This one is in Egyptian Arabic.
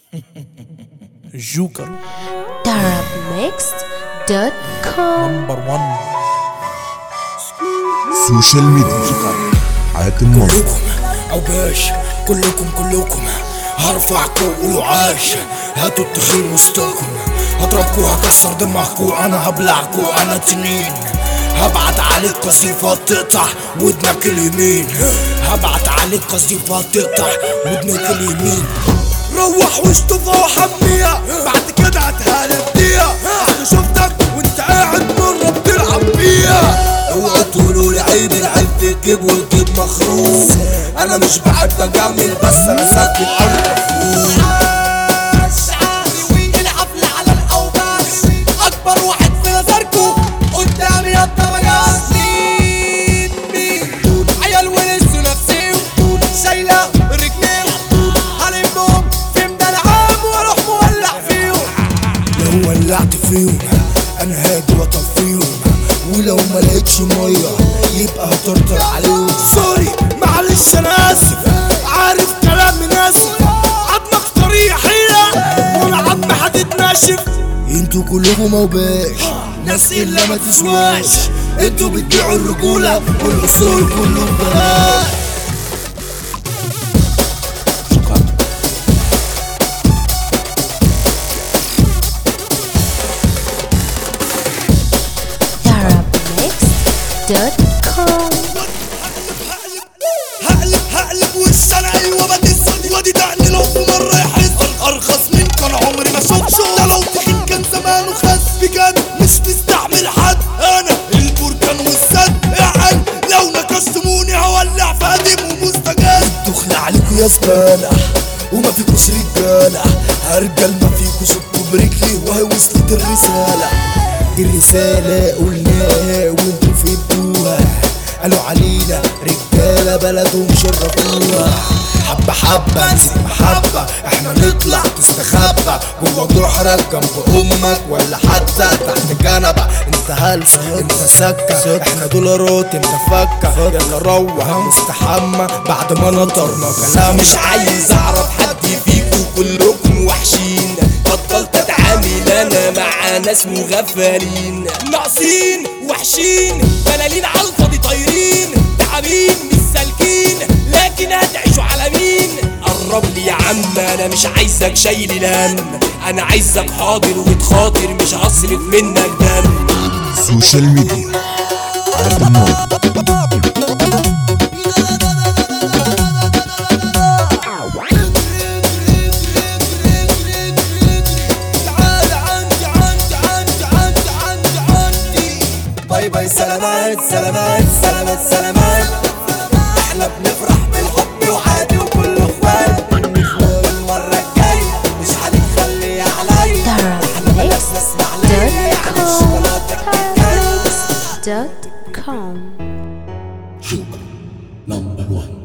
الجوكر darabmixed.com نمبر 1 سوشيال ميديا حاتم مصر كلكم او باش كلكم كلكم هرفعكم قولوا عاش هاتوا التخين وسطكم هضربكوا هكسر دماغكوا انا هبلعكوا انا تنين هبعت عليك قصيفة تقطع ودنك اليمين هبعت عليك قصيفة تقطع ودنك اليمين روح واشطفها وحميها بعد كده هتهالب بيها انا شفتك وانت قاعد مرة بتلعب بيها اوعى تقولوا لي عيب العيب في الجيب والجيب مخروم انا مش بحب اجمل بس انا ساكت انا الحفلة على الأوباش أكبر واحد في نظركم قدامي الدرجات مين مين عيال ولسه نفسيهم شايلة رجليهم هلمهم في ميدان عام وأروح مولع فيهم لو ولعت فيهم انا هاجي واطفيهم ولو ما لقيتش ميه يبقى هطرطر عليهم سوري معلش انا اسف عارف كلامي ناسف عضمك طريق حيلة وانا عضم حديد ناشف انتوا كلكم موباش ناس الا ما تسواش انتوا بتبيعوا الرجولة والاصول كله ببلاش darabmixed.com هقلب هقلب وش انا ايوه بدس وادي دقني لو في مره يحس ارخص من كان عمري ما شفته ده لو تخين كان زمانه خس بجد مش مستعمل حد انا البركان والسد اعل لو نكشتموني هولع في قديم ومستجد دخل عليكوا يا زبالة وما فيكوش رجالة هرجل ما فيكوش شطوا برجلي وهي وصلت الرسالة الرسالة قلناها وانتوا فهمتوها قالوا علينا رجالة بلدهم شرفوها حبة حبة نسيت محبة احنا نطلع تستخبى جوه جحرك جنب امك ولا حتى تحت كنبة انت هلس انت سكة احنا دولارات انت فكة يلا روح مستحمى بعد ما نطرنا كلام مش عايز اعرف حد فيكم كلكم وحشين بطلت اتعامل انا مع ناس مغفلين ناقصين وحشين بلالين على الفاضي طايرين تعابين مش سالكين لكن هتعيشوا على مين قرب لي يا عم انا مش عايزك شايل الهم انا عايزك حاضر وبتخاطر مش هصرف منك دم سوشيال ميديا حاتم مصر تعال عندي عندي عندي عندي عندي عندي باي باي سلامات سلامات سلامات سلامات احنا بنفرح بالحب وعادي وكل اخوات المرة الجاية مش هنتخلي عليا احنا بلاش نسمع ليا عن الشوكولاتة الجاية darabmixed.com number one